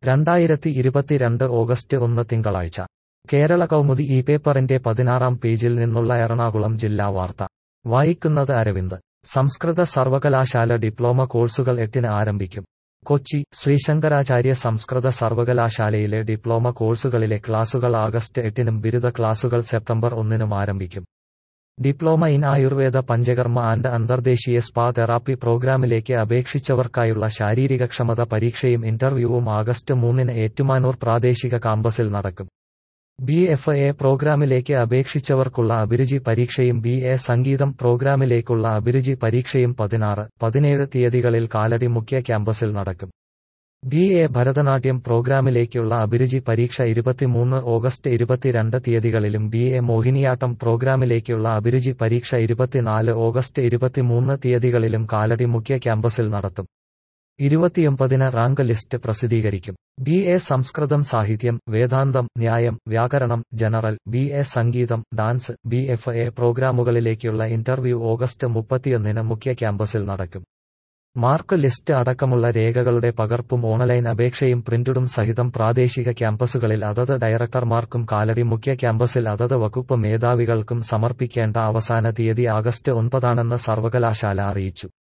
രണ്ടായിരത്തി ഇരുപത്തിരണ്ട് ഓഗസ്റ്റ് ഒന്ന് തിങ്കളാഴ്ച കേരള കൗമുദി ഈ പേപ്പറിന്റെ പതിനാറാം പേജിൽ നിന്നുള്ള എറണാകുളം ജില്ലാ വാർത്ത വായിക്കുന്നത് അരവിന്ദ് സംസ്കൃത സർവകലാശാല ഡിപ്ലോമ കോഴ്സുകൾ എട്ടിന് ആരംഭിക്കും കൊച്ചി ശ്രീശങ്കരാചാര്യ സംസ്കൃത സർവകലാശാലയിലെ ഡിപ്ലോമ കോഴ്സുകളിലെ ക്ലാസുകൾ ആഗസ്റ്റ് എട്ടിനും ബിരുദ ക്ലാസുകൾ സെപ്റ്റംബർ ഒന്നിനും ആരംഭിക്കും diploma in Ayurveda Panchakarma and അന്തർദേശീയ സ്പാ തെറാപ്പി പ്രോഗ്രാമിലേക്ക് അപേക്ഷിച്ചവർക്കായുള്ള ശാരീരികക്ഷമത പരീക്ഷയും ഇന്റർവ്യൂവും ആഗസ്റ്റ് മൂന്നിന് ഏറ്റുമാനൂർ പ്രാദേശിക കാമ്പസിൽ നടക്കും ബി എഫ് എ പ്രോഗ്രാമിലേക്ക് അപേക്ഷിച്ചവർക്കുള്ള അഭിരുചി പരീക്ഷയും ബി എ സംഗീതം പ്രോഗ്രാമിലേക്കുള്ള അഭിരുചി പരീക്ഷയും പതിനാറ് പതിനേഴ് തീയതികളിൽ കാലടി മുഖ്യ ക്യാമ്പസിൽ നടക്കും ബി എ ഭരതനാട്യം പ്രോഗ്രാമിലേക്കുള്ള അഭിരുചി പരീക്ഷ ഇരുപത്തിമൂന്ന് ഓഗസ്റ്റ് ഇരുപത്തിരണ്ട് തീയതികളിലും ബി എ മോഹിനിയാട്ടം പ്രോഗ്രാമിലേക്കുള്ള അഭിരുചി പരീക്ഷ ഇരുപത്തിനാല് ഓഗസ്റ്റ് ഇരുപത്തിമൂന്ന് തീയതികളിലും കാലടി മുഖ്യ ക്യാമ്പസിൽ നടത്തും ഇരുപത്തിയൊമ്പതിന് റാങ്ക് ലിസ്റ്റ് പ്രസിദ്ധീകരിക്കും ബി എ സംസ്കൃതം സാഹിത്യം വേദാന്തം ന്യായം വ്യാകരണം ജനറൽ ബി എ സംഗീതം ഡാൻസ് ബി എഫ് എ പ്രോഗ്രാമുകളിലേക്കുള്ള ഇന്റർവ്യൂ ഓഗസ്റ്റ് മുപ്പത്തിയൊന്നിന് മുഖ്യ ക്യാമ്പസിൽ നടക്കും മാർക്ക് ലിസ്റ്റ് അടക്കമുള്ള രേഖകളുടെ പകർപ്പും ഓൺലൈൻ അപേക്ഷയും പ്രിന്റഡും സഹിതം പ്രാദേശിക ക്യാമ്പസുകളിൽ അതത് ഡയറക്ടർമാർക്കും കാലടി മുഖ്യ ക്യാമ്പസിൽ അതത് വകുപ്പ് മേധാവികൾക്കും സമർപ്പിക്കേണ്ട അവസാന തീയതി ആഗസ്റ്റ് ഒൻപതാണെന്ന് സർവകലാശാല അറിയിച്ചു